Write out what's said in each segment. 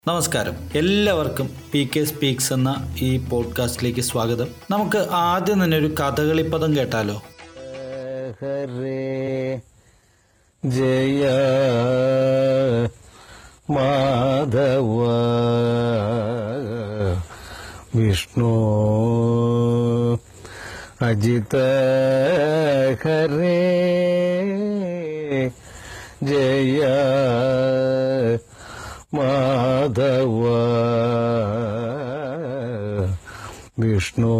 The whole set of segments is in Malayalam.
നമസ്കാരം എല്ലാവർക്കും പി കെ സ്പീക്സ് എന്ന ഈ പോഡ്കാസ്റ്റിലേക്ക് സ്വാഗതം നമുക്ക് ആദ്യം തന്നെ ഒരു കഥകളി പദം കേട്ടാലോ ഹരേ ജയ മാധവ വിഷ്ണു അജിത ഹരേ ജയ മാധവ വിഷ്ണു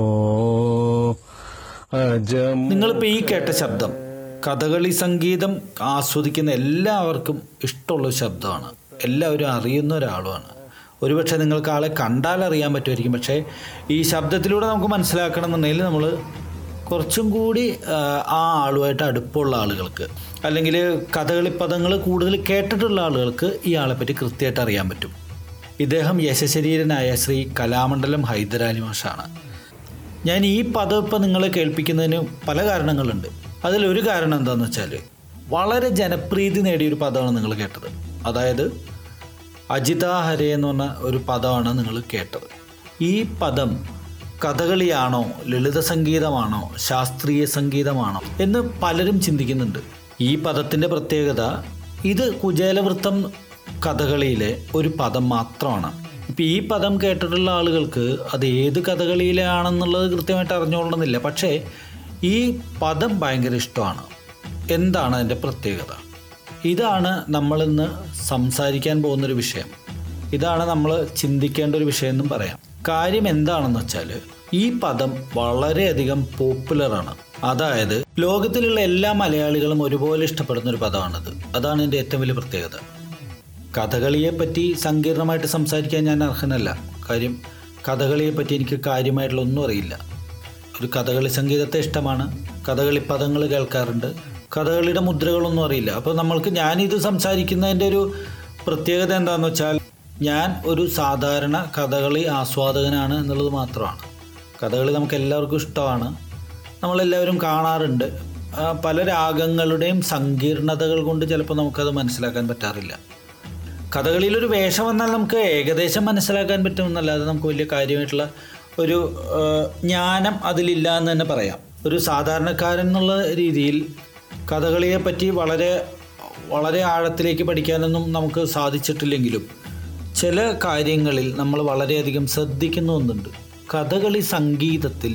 അജം നിങ്ങളിപ്പോൾ ഈ കേട്ട ശബ്ദം കഥകളി സംഗീതം ആസ്വദിക്കുന്ന എല്ലാവർക്കും ഇഷ്ടമുള്ള ശബ്ദമാണ് എല്ലാവരും അറിയുന്ന ഒരാളുമാണ് ഒരുപക്ഷെ നിങ്ങൾക്ക് ആളെ കണ്ടാൽ അറിയാൻ പറ്റുമായിരിക്കും പക്ഷേ ഈ ശബ്ദത്തിലൂടെ നമുക്ക് മനസ്സിലാക്കണം എന്നുണ്ടെങ്കിൽ നമ്മൾ കുറച്ചും കൂടി ആ, ആ ആളുമായിട്ട് അടുപ്പമുള്ള ആളുകൾക്ക് അല്ലെങ്കിൽ കഥകളി പദങ്ങൾ കൂടുതൽ കേട്ടിട്ടുള്ള ആളുകൾക്ക് ഈ ആളെപ്പറ്റി കൃത്യമായിട്ട് അറിയാൻ പറ്റും ഇദ്ദേഹം യശശരീരനായ ശ്രീ കലാമണ്ഡലം ഹൈദരാലി മാഷാണ് ഞാൻ ഈ പദം ഇപ്പം നിങ്ങളെ കേൾപ്പിക്കുന്നതിന് പല കാരണങ്ങളുണ്ട് അതിലൊരു കാരണം എന്താണെന്ന് വെച്ചാൽ വളരെ ജനപ്രീതി നേടിയൊരു പദമാണ് നിങ്ങൾ കേട്ടത് അതായത് അജിത ഹരേ എന്ന് പറഞ്ഞ ഒരു പദമാണ് നിങ്ങൾ കേട്ടത് ഈ പദം കഥകളിയാണോ ലളിത സംഗീതമാണോ ശാസ്ത്രീയ സംഗീതമാണോ എന്ന് പലരും ചിന്തിക്കുന്നുണ്ട് ഈ പദത്തിൻ്റെ പ്രത്യേകത ഇത് കുചേലവൃത്തം കഥകളിയിലെ ഒരു പദം മാത്രമാണ് ഇപ്പം ഈ പദം കേട്ടിട്ടുള്ള ആളുകൾക്ക് അത് ഏത് കഥകളിയിലാണെന്നുള്ളത് കൃത്യമായിട്ട് അറിഞ്ഞുകൊള്ളണമെന്നില്ല പക്ഷേ ഈ പദം ഭയങ്കര ഇഷ്ടമാണ് എന്താണ് അതിൻ്റെ പ്രത്യേകത ഇതാണ് നമ്മളിന്ന് സംസാരിക്കാൻ പോകുന്നൊരു വിഷയം ഇതാണ് നമ്മൾ ചിന്തിക്കേണ്ട ഒരു വിഷയം എന്നും പറയാം കാര്യം എന്താണെന്ന് വെച്ചാൽ ഈ പദം വളരെയധികം പോപ്പുലറാണ് അതായത് ലോകത്തിലുള്ള എല്ലാ മലയാളികളും ഒരുപോലെ ഇഷ്ടപ്പെടുന്ന ഒരു പദമാണത് അതാണ് എൻ്റെ ഏറ്റവും വലിയ പ്രത്യേകത കഥകളിയെ പറ്റി സങ്കീർണമായിട്ട് സംസാരിക്കാൻ ഞാൻ അർഹനല്ല കാര്യം കഥകളിയെ പറ്റി എനിക്ക് കാര്യമായിട്ടുള്ള ഒന്നും അറിയില്ല ഒരു കഥകളി സംഗീതത്തെ ഇഷ്ടമാണ് കഥകളി പദങ്ങൾ കേൾക്കാറുണ്ട് കഥകളിയുടെ മുദ്രകളൊന്നും അറിയില്ല അപ്പോൾ നമ്മൾക്ക് ഞാനിത് സംസാരിക്കുന്നതിൻ്റെ ഒരു പ്രത്യേകത എന്താണെന്ന് വെച്ചാൽ ഞാൻ ഒരു സാധാരണ കഥകളി ആസ്വാദകനാണ് എന്നുള്ളത് മാത്രമാണ് കഥകളി നമുക്ക് എല്ലാവർക്കും ഇഷ്ടമാണ് നമ്മളെല്ലാവരും കാണാറുണ്ട് ആ, പല രാഗങ്ങളുടെയും സങ്കീർണതകൾ കൊണ്ട് ചിലപ്പോൾ നമുക്കത് മനസ്സിലാക്കാൻ പറ്റാറില്ല കഥകളിയിലൊരു വേഷം വന്നാൽ നമുക്ക് ഏകദേശം മനസ്സിലാക്കാൻ പറ്റുമെന്നല്ലാതെ നമുക്ക് വലിയ കാര്യമായിട്ടുള്ള ഒരു ആ, ജ്ഞാനം അതിലില്ല എന്ന് തന്നെ പറയാം ഒരു സാധാരണക്കാരൻ എന്നുള്ള രീതിയിൽ കഥകളിയെ പറ്റി വളരെ വളരെ ആഴത്തിലേക്ക് പഠിക്കാനൊന്നും നമുക്ക് സാധിച്ചിട്ടില്ലെങ്കിലും ചില കാര്യങ്ങളിൽ നമ്മൾ വളരെയധികം ശ്രദ്ധിക്കുന്ന ഒന്നുണ്ട് കഥകളി സംഗീതത്തിൽ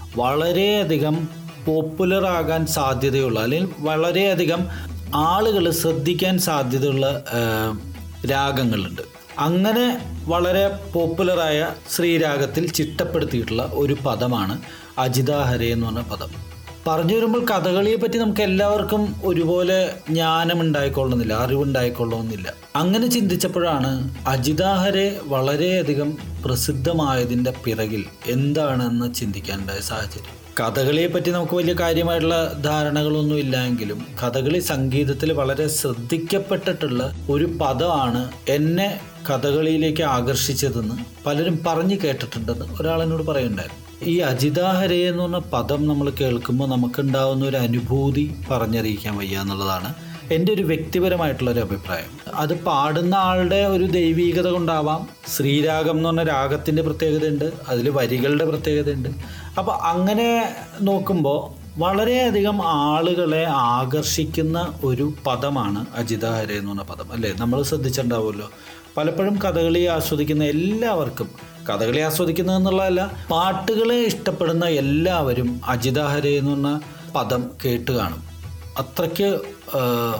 വളരെയധികം പോപ്പുലർ ആകാൻ സാധ്യതയുള്ള അല്ലെങ്കിൽ വളരെയധികം ആളുകൾ ശ്രദ്ധിക്കാൻ സാധ്യതയുള്ള ആ, രാഗങ്ങളുണ്ട് അങ്ങനെ വളരെ പോപ്പുലറായ ശ്രീരാഗത്തിൽ ചിട്ടപ്പെടുത്തിയിട്ടുള്ള ഒരു പദമാണ് അജിതാഹരെ എന്ന് പറഞ്ഞ പദം പറഞ്ഞു വരുമ്പോൾ കഥകളിയെ പറ്റി നമുക്ക് എല്ലാവർക്കും ഒരുപോലെ ജ്ഞാനം ഉണ്ടായിക്കൊള്ളുന്നില്ല അറിവുണ്ടായിക്കൊള്ളുന്നില്ല അങ്ങനെ ചിന്തിച്ചപ്പോഴാണ് അജിതാഹരെ വളരെയധികം പ്രസിദ്ധമായതിൻ്റെ പിറകിൽ എന്താണെന്ന് ചിന്തിക്കാനുണ്ടായ സാഹചര്യം കഥകളിയെ പറ്റി നമുക്ക് വലിയ കാര്യമായിട്ടുള്ള ധാരണകളൊന്നും ഇല്ലെങ്കിലും കഥകളി സംഗീതത്തിൽ വളരെ ശ്രദ്ധിക്കപ്പെട്ടിട്ടുള്ള ഒരു പദമാണ് എന്നെ കഥകളിയിലേക്ക് ആകർഷിച്ചതെന്ന് പലരും പറഞ്ഞു കേട്ടിട്ടുണ്ടെന്ന് ഒരാളെന്നോട് പറയുണ്ടായിരുന്നു ഈ അജിതാഹരെ എന്ന് പറഞ്ഞ പദം നമ്മൾ കേൾക്കുമ്പോൾ നമുക്കുണ്ടാവുന്ന ഒരു അനുഭൂതി പറഞ്ഞറിയിക്കാൻ വയ്യ എന്നുള്ളതാണ് എൻ്റെ ഒരു വ്യക്തിപരമായിട്ടുള്ള ഒരു അഭിപ്രായം അത് പാടുന്ന ആളുടെ ഒരു ദൈവീകത കൊണ്ടാവാം ശ്രീരാഗം എന്ന് പറഞ്ഞ രാഗത്തിൻ്റെ പ്രത്യേകതയുണ്ട് അതിൽ വരികളുടെ പ്രത്യേകതയുണ്ട് അപ്പോൾ അങ്ങനെ നോക്കുമ്പോൾ വളരെയധികം ആളുകളെ ആകർഷിക്കുന്ന ഒരു പദമാണ് അജിതാഹരെ എന്ന് പറഞ്ഞ പദം അല്ലേ നമ്മൾ ശ്രദ്ധിച്ചിട്ടുണ്ടാവുമല്ലോ പലപ്പോഴും കഥകളി ആസ്വദിക്കുന്ന എല്ലാവർക്കും കഥകളി ആസ്വദിക്കുന്നത് എന്നുള്ളതല്ല പാട്ടുകളെ ഇഷ്ടപ്പെടുന്ന എല്ലാവരും അജിതാഹരെ എന്ന് പറഞ്ഞ പദം കേട്ട് കാണും അത്രയ്ക്ക് ആ,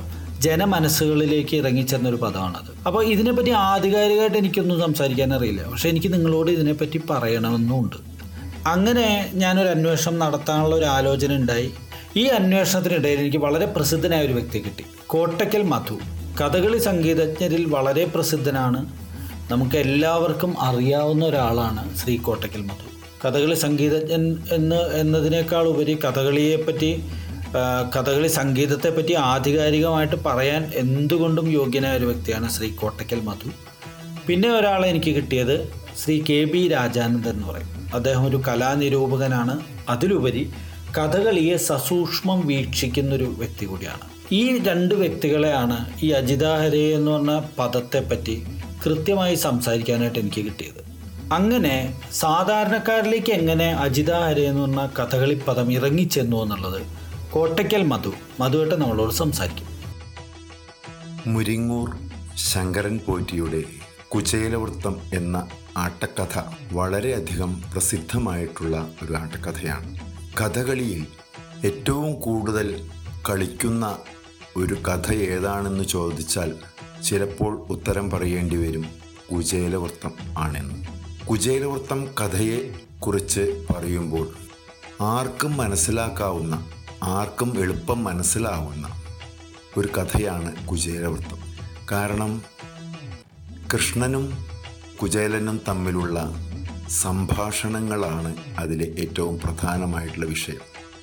ജനമനസ്സുകളിലേക്ക് ഇറങ്ങിച്ചെന്നൊരു പദമാണത് അപ്പോൾ ഇതിനെപ്പറ്റി ആധികാരികമായിട്ട് എനിക്കൊന്നും സംസാരിക്കാൻ അറിയില്ല പക്ഷേ എനിക്ക് നിങ്ങളോട് ഇതിനെപ്പറ്റി പറയണമെന്നുമുണ്ട് അങ്ങനെ ഞാനൊരു അന്വേഷണം നടത്താനുള്ള ഒരു ആലോചന ഉണ്ടായി ഈ അന്വേഷണത്തിനിടയിൽ എനിക്ക് വളരെ പ്രസിദ്ധനായ ഒരു വ്യക്തി കിട്ടി കോട്ടക്കൽ മധു കഥകളി സംഗീതജ്ഞരിൽ വളരെ പ്രസിദ്ധനാണ് നമുക്ക് എല്ലാവർക്കും അറിയാവുന്ന ഒരാളാണ് ശ്രീ കോട്ടക്കൽ മധു കഥകളി സംഗീതജ്ഞൻ എന്ന് എന്നതിനേക്കാൾ ഉപരി കഥകളിയെപ്പറ്റി ആ, കഥകളി സംഗീതത്തെപ്പറ്റി ആധികാരികമായിട്ട് പറയാൻ എന്തുകൊണ്ടും യോഗ്യനായ ഒരു വ്യക്തിയാണ് ശ്രീ കോട്ടക്കൽ മധു പിന്നെ ഒരാളെ എനിക്ക് കിട്ടിയത് ശ്രീ കെ ബി രാജാനന്ദൻ എന്ന് പറയും അദ്ദേഹം ഒരു കലാനിരൂപകനാണ് അതിലുപരി കഥകളിയെ സസൂക്ഷ്മം വീക്ഷിക്കുന്നൊരു വ്യക്തി കൂടിയാണ് ഈ രണ്ട് വ്യക്തികളെയാണ് ഈ അജിതാഹരെ എന്ന് പറഞ്ഞ പദത്തെപ്പറ്റി കൃത്യമായി സംസാരിക്കാനായിട്ട് എനിക്ക് കിട്ടിയത് അങ്ങനെ സാധാരണക്കാരിലേക്ക് എങ്ങനെ അജിത ഹരെ എന്ന് പറഞ്ഞ കഥകളി പദം ഇറങ്ങിച്ചെന്നു എന്നുള്ളത് കോട്ടയ്ക്കൽ മധു മധുവായിട്ട് നമ്മളോട് സംസാരിക്കും മുരിങ്ങൂർ ശങ്കരൻ പോറ്റിയുടെ കുചേലവൃത്തം എന്ന ആട്ടക്കഥ വളരെയധികം പ്രസിദ്ധമായിട്ടുള്ള ഒരു ആട്ടക്കഥയാണ് കഥകളിയിൽ ഏറ്റവും കൂടുതൽ കളിക്കുന്ന ഒരു കഥ ഏതാണെന്ന് ചോദിച്ചാൽ ചിലപ്പോൾ ഉത്തരം പറയേണ്ടി വരും കുചേലവൃത്തം ആണെന്ന് കുചേലവൃത്തം കഥയെ കുറിച്ച് പറയുമ്പോൾ ആർക്കും മനസ്സിലാക്കാവുന്ന ആർക്കും എളുപ്പം മനസ്സിലാവുന്ന ഒരു കഥയാണ് കുചേലവൃത്തം കാരണം കൃഷ്ണനും കുചേലനും തമ്മിലുള്ള സംഭാഷണങ്ങളാണ് അതിലെ ഏറ്റവും പ്രധാനമായിട്ടുള്ള വിഷയം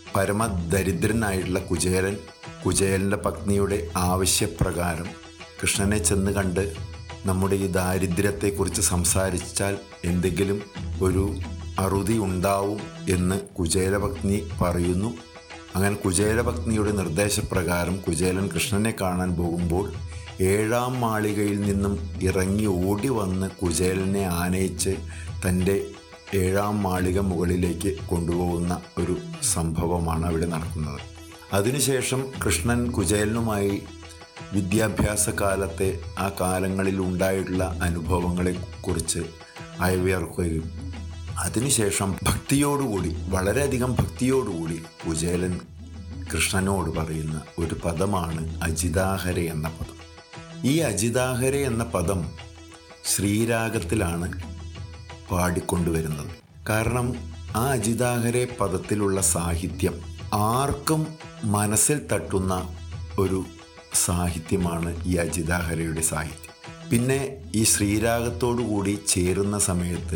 പരമദരിദ്രനായിട്ടുള്ള കുചേലൻ കുചേലൻ്റെ പത്നിയുടെ ആവശ്യപ്രകാരം കൃഷ്ണനെ ചെന്ന് കണ്ട് നമ്മുടെ ഈ ദാരിദ്ര്യത്തെക്കുറിച്ച് സംസാരിച്ചാൽ എന്തെങ്കിലും ഒരു അറുതി ഉണ്ടാവും എന്ന് കുചേലപത്നി പറയുന്നു അങ്ങനെ കുചേലപത്നിയുടെ നിർദ്ദേശപ്രകാരം കുചേലൻ കൃഷ്ണനെ കാണാൻ പോകുമ്പോൾ ഏഴാം മാളികയിൽ നിന്നും ഇറങ്ങി ഓടി വന്ന് കുചേലനെ ആനയിച്ച് തൻ്റെ ഏഴാം മാളിക മുകളിലേക്ക് കൊണ്ടുപോകുന്ന ഒരു സംഭവമാണ് അവിടെ നടക്കുന്നത് അതിനുശേഷം കൃഷ്ണൻ കുചേലനുമായി വിദ്യാഭ്യാസ കാലത്തെ ആ കാലങ്ങളിൽ ഉണ്ടായിട്ടുള്ള അനുഭവങ്ങളെക്കുറിച്ച് അയവിയർക്കുകയും അതിനുശേഷം ഭക്തിയോടുകൂടി വളരെയധികം ഭക്തിയോടുകൂടി കുചേലൻ കൃഷ്ണനോട് പറയുന്ന ഒരു പദമാണ് അജിതാഹര എന്ന പദം ഈ അജിതാഹര എന്ന പദം ശ്രീരാഗത്തിലാണ് പാടിക്കൊണ്ടുവരുന്നത് കാരണം ആ അജിതാഹരെ പദത്തിലുള്ള സാഹിത്യം ആർക്കും മനസ്സിൽ തട്ടുന്ന ഒരു സാഹിത്യമാണ് ഈ അജിതാഹരയുടെ സാഹിത്യം പിന്നെ ഈ ശ്രീരാഗത്തോടു കൂടി ചേരുന്ന സമയത്ത്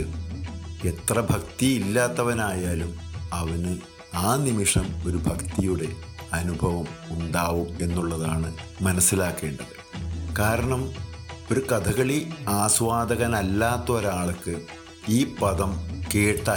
എത്ര ഭക്തി ഇല്ലാത്തവനായാലും അവന് ആ നിമിഷം ഒരു ഭക്തിയുടെ അനുഭവം ഉണ്ടാവും എന്നുള്ളതാണ് മനസ്സിലാക്കേണ്ടത് കാരണം ഒരു കഥകളി ആസ്വാദകനല്ലാത്ത ഒരാൾക്ക് ഈ പദം കേട്ടാൽ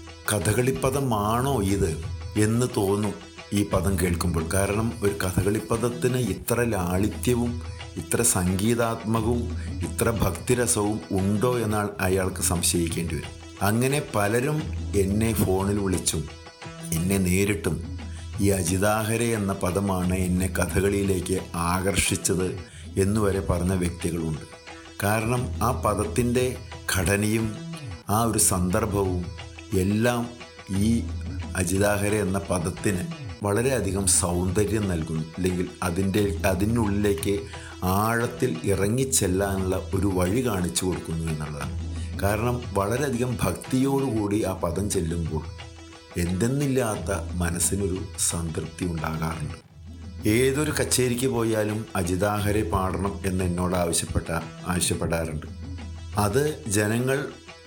കഥകളിപ്പദമാണോ ഇത് എന്ന് തോന്നും ഈ പദം കേൾക്കുമ്പോൾ കാരണം ഒരു കഥകളിപ്പദത്തിന് ഇത്ര ലാളിത്യവും ഇത്ര സംഗീതാത്മകവും ഇത്ര ഭക്തിരസവും ഉണ്ടോ എന്നാൽ അയാൾക്ക് സംശയിക്കേണ്ടി വരും അങ്ങനെ പലരും എന്നെ ഫോണിൽ വിളിച്ചും എന്നെ നേരിട്ടും ഈ അജിതാഹര എന്ന പദമാണ് എന്നെ കഥകളിയിലേക്ക് ആകർഷിച്ചത് എന്നുവരെ പറഞ്ഞ വ്യക്തികളുണ്ട് കാരണം ആ പദത്തിൻ്റെ ഘടനയും ആ ഒരു സന്ദർഭവും എല്ലാം ഈ അജിതാഹര എന്ന പദത്തിന് വളരെയധികം സൗന്ദര്യം നൽകുന്നു അല്ലെങ്കിൽ അതിൻ്റെ അതിനുള്ളിലേക്ക് ആഴത്തിൽ ഇറങ്ങിച്ചെല്ലാനുള്ള ഒരു വഴി കാണിച്ചു കൊടുക്കുന്നു എന്നുള്ളതാണ് കാരണം വളരെയധികം ഭക്തിയോടുകൂടി ആ പദം ചെല്ലുമ്പോൾ എന്തെന്നില്ലാത്ത മനസ്സിനൊരു സംതൃപ്തി ഉണ്ടാകാറുണ്ട് ഏതൊരു കച്ചേരിക്ക് പോയാലും അജിതാഹരെ പാടണം എന്ന് എന്നോട് ആവശ്യപ്പെട്ട ആവശ്യപ്പെടാറുണ്ട് അത് ജനങ്ങൾ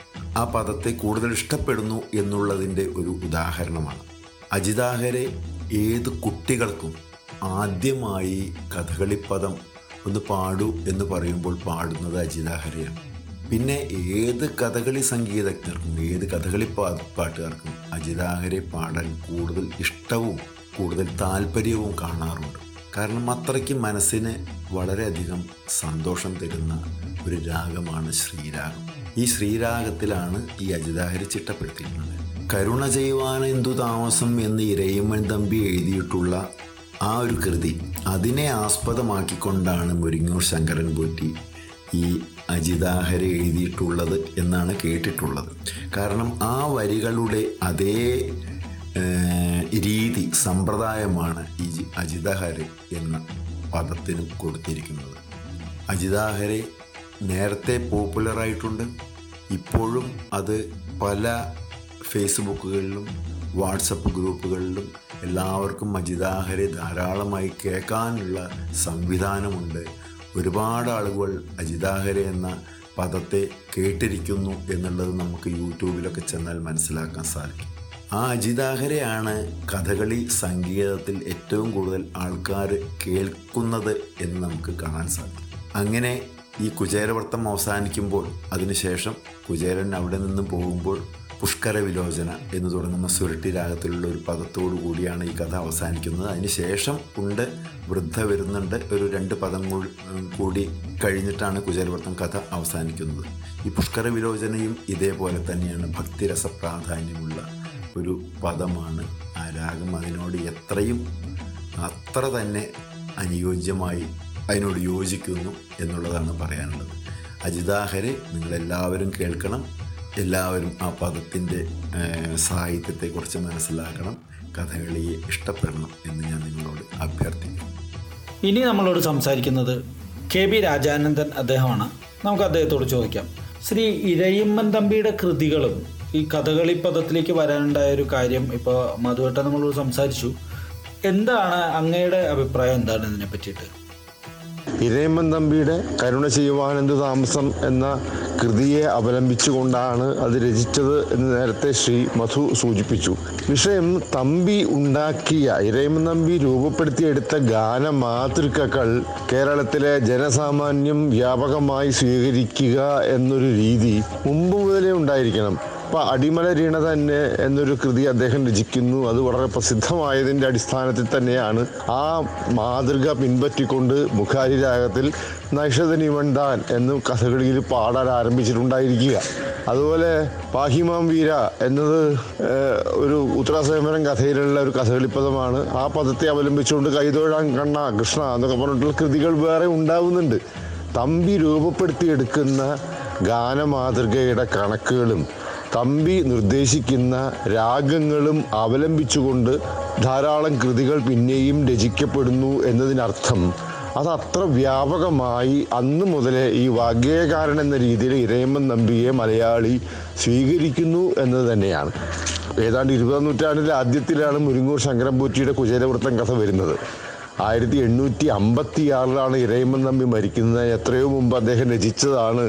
ആ പദത്തെ കൂടുതൽ ഇഷ്ടപ്പെടുന്നു എന്നുള്ളതിൻ്റെ ഒരു ഉദാഹരണമാണ് അജിതാഹരെ ഏത് കുട്ടികൾക്കും ആദ്യമായി കഥകളിപ്പദം ഒന്ന് പാടൂ എന്ന് പറയുമ്പോൾ പാടുന്നത് അജിതാഹരയാണ് പിന്നെ ഏത് കഥകളി സംഗീതജ്ഞർക്കും ഏത് കഥകളി പാ പാട്ടുകാർക്കും അജിതാഹരെ പാടാൻ കൂടുതൽ ഇഷ്ടവും കൂടുതൽ താല്പര്യവും കാണാറുണ്ട് കാരണം അത്രയ്ക്ക് മനസ്സിന് വളരെയധികം സന്തോഷം തരുന്ന ഒരു രാഗമാണ് ശ്രീരാഗം ഈ ശ്രീരാഗത്തിലാണ് ഈ അജിതാഹരി ചിട്ടപ്പെടുത്തിയിട്ടുള്ളത് കരുണ ചെയ്യുവാൻ എന്തു താമസം എന്ന് ഇരയിമ്മൻ തമ്പി എഴുതിയിട്ടുള്ള ആ ഒരു കൃതി അതിനെ ആസ്പദമാക്കിക്കൊണ്ടാണ് മുരിങ്ങൂർ ശങ്കരൻ പോറ്റി ഈ അജിതാഹര എഴുതിയിട്ടുള്ളത് എന്നാണ് കേട്ടിട്ടുള്ളത് കാരണം ആ വരികളുടെ അതേ ഏഹ്, രീതി സമ്പ്രദായമാണ് ഈ ജി- അജിതഹര എന്ന പദത്തിനും കൊടുത്തിരിക്കുന്നത് അജിതാഹരെ നേരത്തെ പോപ്പുലറായിട്ടുണ്ട് ഇപ്പോഴും അത് പല ഫേസ്ബുക്കുകളിലും വാട്സപ്പ് ഗ്രൂപ്പുകളിലും എല്ലാവർക്കും അജിതാഹരെ ധാരാളമായി കേൾക്കാനുള്ള സംവിധാനമുണ്ട് ഒരുപാട് ആളുകൾ അജിതാഹര എന്ന പദത്തെ കേട്ടിരിക്കുന്നു എന്നുള്ളത് നമുക്ക് യൂട്യൂബിലൊക്കെ ചെന്നാൽ മനസ്സിലാക്കാൻ സാധിക്കും ആ അജിതാഹരയാണ് കഥകളി സംഗീതത്തിൽ ഏറ്റവും കൂടുതൽ ആൾക്കാർ കേൾക്കുന്നത് എന്ന് നമുക്ക് കാണാൻ സാധിക്കും അങ്ങനെ ഈ കുചേരവൃത്തം അവസാനിക്കുമ്പോൾ അതിനുശേഷം കുചേരൻ അവിടെ നിന്ന് പോകുമ്പോൾ പുഷ്കര വിലോചന എന്ന് തുടങ്ങുന്ന സുരട്ടി രാഗത്തിലുള്ള ഒരു പദത്തോടു കൂടിയാണ് ഈ കഥ അവസാനിക്കുന്നത് അതിനുശേഷം ഉണ്ട് വൃദ്ധ വരുന്നുണ്ട് ഒരു രണ്ട് പദം കൂ- കൂടി കഴിഞ്ഞിട്ടാണ് കുചേലവൃത്തം കഥ അവസാനിക്കുന്നത് ഈ പുഷ്കര വിലോചനയും ഇതേപോലെ തന്നെയാണ് ഭക്തിരസ പ്രാധാന്യമുള്ള ഒരു പദമാണ് ആ രാഗം അതിനോട് എത്രയും അത്ര തന്നെ അനുയോജ്യമായി അതിനോട് യോജിക്കുന്നു എന്നുള്ളതാണ് പറയാനുള്ളത് അജിതാഹരെ നിങ്ങളെല്ലാവരും കേൾക്കണം എല്ലാവരും ആ പദത്തിൻ്റെ സാഹിത്യത്തെക്കുറിച്ച് മനസ്സിലാക്കണം കഥകളിയെ ഇഷ്ടപ്പെടണം എന്ന് ഞാൻ നിങ്ങളോട് അഭ്യർത്ഥിക്കുന്നു ഇനി നമ്മളോട് സംസാരിക്കുന്നത് കെ ബി രാജാനന്ദൻ അദ്ദേഹമാണ് നമുക്ക് അദ്ദേഹത്തോട് ചോദിക്കാം ശ്രീ ഇരയിമ്മൻ തമ്പിയുടെ കൃതികളും ഈ കഥകളി പദത്തിലേക്ക് വരാനുണ്ടായ ഒരു കാര്യം ഇപ്പോൾ മധുവേട്ടൻ നമ്മളോട് സംസാരിച്ചു എന്താണ് അങ്ങയുടെ അഭിപ്രായം എന്താണ് ഇതിനെ പറ്റിയിട്ട് ഇരയമ്മൻ തമ്പിയുടെ കരുണ ചെയ്യുവാനെന്ത് താമസം എന്ന കൃതിയെ അവലംബിച്ചുകൊണ്ടാണ് അത് രചിച്ചത് എന്ന് നേരത്തെ ശ്രീ മധു സൂചിപ്പിച്ചു വിഷയം തമ്പി ഉണ്ടാക്കിയ ഇരയമ്മൻ തമ്പി രൂപപ്പെടുത്തിയെടുത്ത ഗാന മാതൃകകൾ കേരളത്തിലെ ജനസാമാന്യം വ്യാപകമായി സ്വീകരിക്കുക എന്നൊരു രീതി മുമ്പ് മുതലേ ഉണ്ടായിരിക്കണം ഇപ്പൊ അടിമല രീണ തന്നെ എന്നൊരു കൃതി അദ്ദേഹം രചിക്കുന്നു അത് വളരെ പ്രസിദ്ധമായതിൻ്റെ അടിസ്ഥാനത്തിൽ തന്നെയാണ് ആ മാതൃക പിൻപറ്റിക്കൊണ്ട് മുഖാരി രാഗത്തിൽ നൈഷധനിമണ്ടാൻ എന്ന് കഥകളിയിൽ പാടാൻ ആരംഭിച്ചിട്ടുണ്ടായിരിക്കുക അതുപോലെ പാഹിമാം വീര എന്നത് ഏഹ്, ഒരു ഉത്തരാസമരം കഥയിലുള്ള ഒരു കഥകളിപ്പദമാണ് ആ പദത്തെ അവലംബിച്ചുകൊണ്ട് കൈതൊഴാൻ കണ്ണ കൃഷ്ണ എന്നൊക്കെ പറഞ്ഞിട്ടുള്ള കൃതികൾ വേറെ ഉണ്ടാവുന്നുണ്ട് തമ്പി രൂപപ്പെടുത്തിയെടുക്കുന്ന ഗാനമാതൃകയുടെ കണക്കുകളും തമ്പി നിർദ്ദേശിക്കുന്ന രാഗങ്ങളും അവലംബിച്ചുകൊണ്ട് ധാരാളം കൃതികൾ പിന്നെയും രചിക്കപ്പെടുന്നു എന്നതിനർത്ഥം അത് അത്ര വ്യാപകമായി അന്ന് മുതലേ ഈ വാഗ്ഗേയകാരൻ എന്ന രീതിയിൽ ഇരയമ്മൻ നമ്പിയെ മലയാളി സ്വീകരിക്കുന്നു എന്നത് തന്നെയാണ് ഏതാണ്ട് ഇരുപതാം നൂറ്റാണ്ടിലെ ആദ്യത്തിലാണ് മുരിങ്ങൂർ ശങ്കരമ്പൂറ്റിയുടെ കുചേലവൃത്തം കഥ വരുന്നത് ആയിരത്തി എണ്ണൂറ്റി അമ്പത്തി ആറിലാണ് ഇരയമ്മൻ നമ്പി മരിക്കുന്നത് എത്രയോ മുമ്പ് അദ്ദേഹം രചിച്ചതാണ്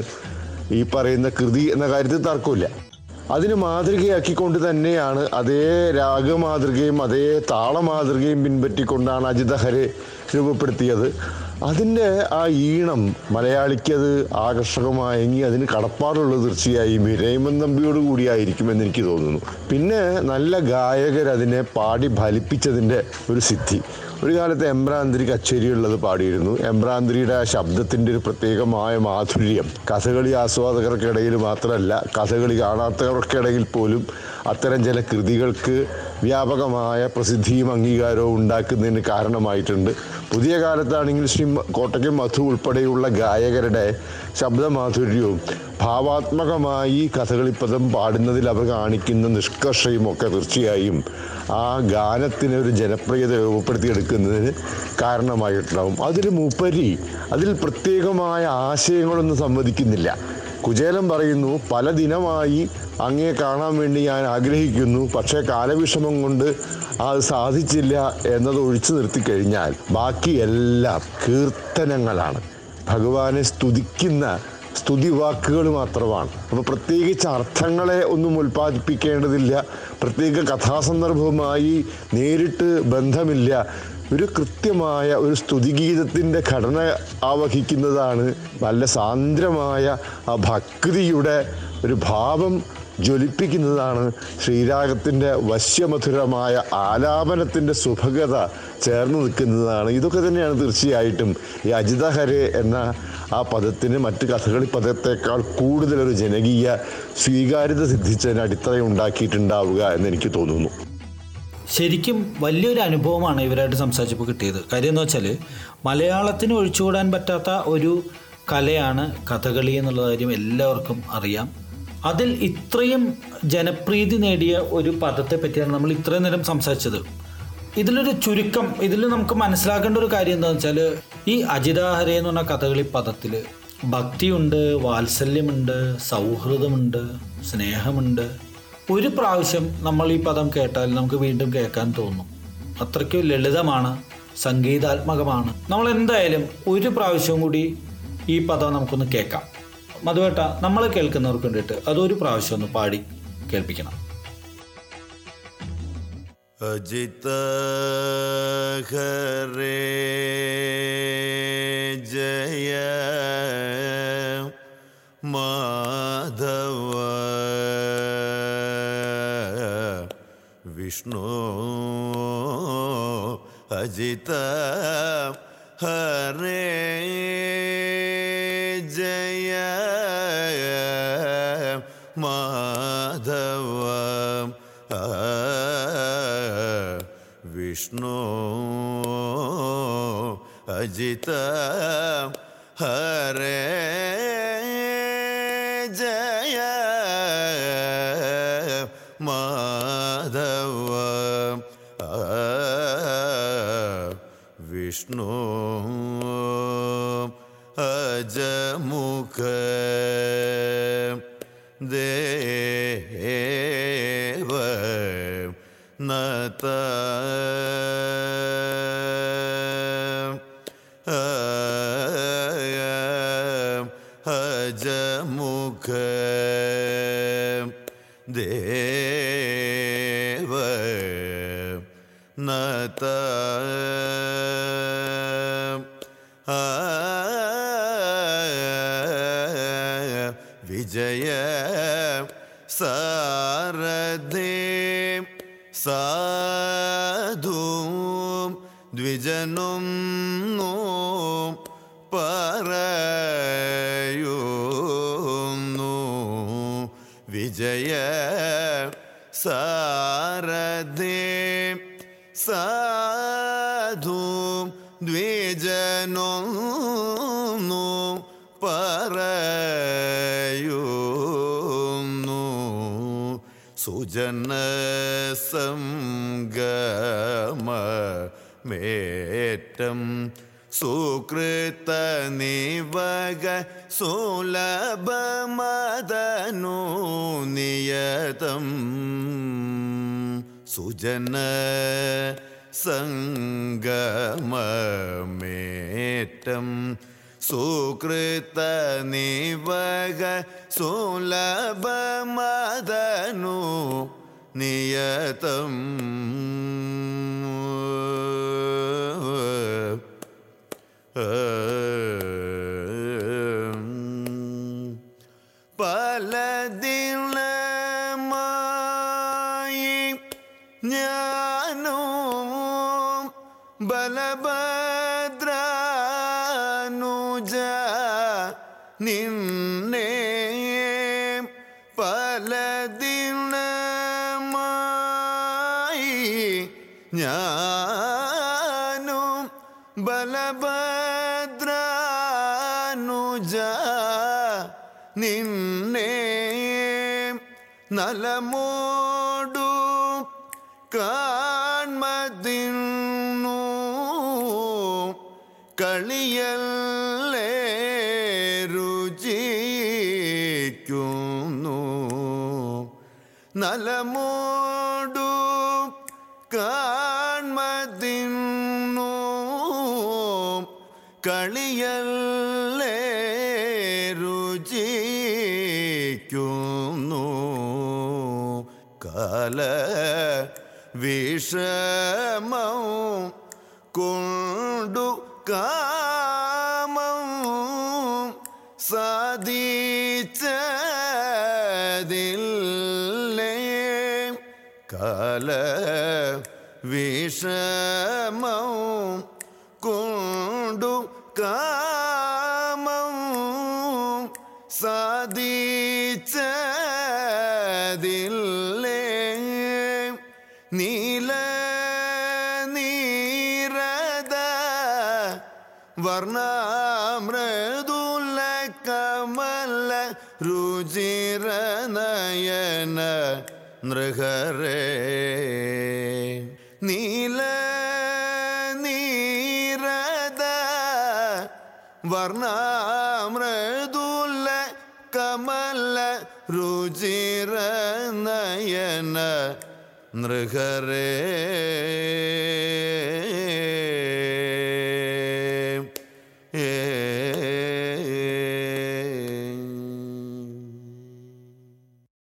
ഈ പറയുന്ന കൃതി എന്ന കാര്യത്തിൽ തർക്കമില്ല അതിന് മാതൃകയാക്കിക്കൊണ്ട് തന്നെയാണ് അതേ രാഗമാതൃകയും അതേ താളമാതൃകയും പിൻപറ്റിക്കൊണ്ടാണ് അജിതഹരെ രൂപപ്പെടുത്തിയത് അതിൻ്റെ ആ ഈണം മലയാളിക്ക് അത് ആകർഷകമായെങ്കിൽ അതിന് കടപ്പാടുള്ളത് തീർച്ചയായും വിരയമൻ നമ്പിയോട് കൂടിയായിരിക്കുമെന്ന് എനിക്ക് തോന്നുന്നു പിന്നെ നല്ല ഗായകർ അതിനെ പാടി ഫലിപ്പിച്ചതിൻ്റെ ഒരു സിദ്ധി ഒരു കാലത്ത് എംബ്രാന്തിരി കച്ചേരിയുള്ളത് പാടിയിരുന്നു എംബ്രാന്തിരിയുടെ ആ ശബ്ദത്തിൻ്റെ ഒരു പ്രത്യേകമായ മാധുര്യം കഥകളി ആസ്വാദകർക്കിടയിൽ മാത്രമല്ല കഥകളി കാണാത്തവർക്കിടയിൽ പോലും അത്തരം ചില കൃതികൾക്ക് വ്യാപകമായ പ്രസിദ്ധിയും അംഗീകാരവും ഉണ്ടാക്കുന്നതിന് കാരണമായിട്ടുണ്ട് പുതിയ കാലത്താണെങ്കിൽ ശ്രീ മ- കോട്ടയ്ക്കൽ മധു ഉൾപ്പെടെയുള്ള ഗായകരുടെ ശബ്ദമാധുര്യവും ഭാവാത്മകമായി കഥകളിപ്പദം പാടുന്നതിൽ അവർ കാണിക്കുന്ന നിഷ്കർഷയും ഒക്കെ തീർച്ചയായും ആ ഗാനത്തിന് ഒരു ജനപ്രിയത രൂപപ്പെടുത്തിയെടുക്കുന്നതിന് കാരണമായിട്ടുണ്ടാവും അതിലുമുപരി അതിൽ പ്രത്യേകമായ ആശയങ്ങളൊന്നും സംവദിക്കുന്നില്ല കുചേലൻ പറയുന്നു പല ദിനമായി അങ്ങയെ കാണാൻ വേണ്ടി ഞാൻ ആഗ്രഹിക്കുന്നു പക്ഷേ കാലവിഷമം കൊണ്ട് അത് സാധിച്ചില്ല എന്നത് ഒഴിച്ചു നിർത്തിക്കഴിഞ്ഞാൽ ബാക്കിയെല്ലാം കീർത്തനങ്ങളാണ് ഭഗവാനെ സ്തുതിക്കുന്ന സ്തുതിവാക്കുകൾ മാത്രമാണ് അപ്പോൾ പ്രത്യേകിച്ച് അർത്ഥങ്ങളെ ഒന്നും ഉൽപ്പാദിപ്പിക്കേണ്ടതില്ല പ്രത്യേക കഥാസന്ദർഭവുമായി നേരിട്ട് ബന്ധമില്ല ഒരു കൃത്യമായ ഒരു സ്തുതിഗീതത്തിൻ്റെ ഘടന ആവഹിക്കുന്നതാണ് നല്ല സാന്ദ്രമായ ആ ഭക്തിയുടെ ഒരു ഭാവം ജ്വലിപ്പിക്കുന്നതാണ് ശ്രീരാഗത്തിൻ്റെ വശ്യമധുരമായ ആലാപനത്തിൻ്റെ സുഭഗത ചേർന്ന് നിൽക്കുന്നതാണ് ഇതൊക്കെ തന്നെയാണ് തീർച്ചയായിട്ടും ഈ അജിതഹരെ എന്ന ആ പദത്തിന് മറ്റ് കഥകളി പദത്തേക്കാൾ കൂടുതലൊരു ജനകീയ സ്വീകാര്യത സിദ്ധിച്ചതിന് അടിത്തറ ഉണ്ടാക്കിയിട്ടുണ്ടാവുക എന്ന് എനിക്ക് തോന്നുന്നു ശരിക്കും വലിയൊരു അനുഭവമാണ് ഇവരായിട്ട് സംസാരിച്ചപ്പോൾ കിട്ടിയത് കാര്യം എന്ന് വെച്ചാൽ മലയാളത്തിന് ഒഴിച്ചുകൂടാൻ പറ്റാത്ത ഒരു കലയാണ് കഥകളി എന്നുള്ള കാര്യം എല്ലാവർക്കും അറിയാം അതിൽ ഇത്രയും ജനപ്രീതി നേടിയ ഒരു പദത്തെ പറ്റിയാണ് നമ്മൾ ഇത്രയും നേരം സംസാരിച്ചത് ഇതിലൊരു ചുരുക്കം ഇതിൽ നമുക്ക് മനസ്സിലാക്കേണ്ട ഒരു കാര്യം എന്താണെന്ന് വെച്ചാൽ ഈ അജിതാഹരെ എന്ന് പറഞ്ഞ കഥകളി പദത്തിൽ ഭക്തിയുണ്ട് വാത്സല്യമുണ്ട് സൗഹൃദമുണ്ട് സ്നേഹമുണ്ട് ഒരു പ്രാവശ്യം നമ്മൾ ഈ പദം കേട്ടാൽ നമുക്ക് വീണ്ടും കേൾക്കാൻ തോന്നും അത്രയ്ക്ക് ലളിതമാണ് സംഗീതാത്മകമാണ് നമ്മൾ എന്തായാലും ഒരു പ്രാവശ്യം കൂടി ഈ പദം നമുക്കൊന്ന് കേൾക്കാം മധുവേട്ട നമ്മൾ കേൾക്കുന്നവർക്ക് വേണ്ടിയിട്ട് അതൊരു പ്രാവശ്യം ഒന്ന് പാടി കേൾപ്പിക്കണം അജിത ഹരേ ജയ മാധവ വിഷ്ണു അജിത ഹരേ ജയ മാധവ ആ, വിഷ്ണു അജിത ഹരേ ജയ മാധവ ആ, വിഷ്ണു അജമുഖ ദേവ നത അജമുഖ ദേവ നത വിജയ സാരഥേ സാധു ദ്വിജനും പറയുന്നു വിജയ സാരഥേ സാധു ദ്വിജനൊന്നു പറയുന്നു സുജന സംഗമ മേറ്റം സുകൃത നിവക സുലഭമദനു നിയതം സുജന സംഗമേറ്റം സുകൃത നിവക സുലഭമദനു നിയതം പലദിനമായി ഞാനും ബലഭദ്രാനുജ നിന്നെ പലദിനമായി ഞാനും ബലഭദ്രാനുജ നിന്നെ നലമോടു കാൺമതിന്നു കളിയല്ലേ രുചിക്കുന്നു നലമോടു കാൺമതിന്നു കളിയല്ലേ രുചിക്കുന്നു കാല വിഷമം കൊണ്ടു കാമം സാധിച്ചതില്ലേ കാല വിഷമം കൊണ്ടു കാമം സാധിച്ചതില്ലേ നീല നീരത വർണ്ണമൃദുല കമല രുചിര നയന നൃഹരേ നീല നീരത വർണ്ണമൃദുല കമല രുചിര നയന നൃഹരേ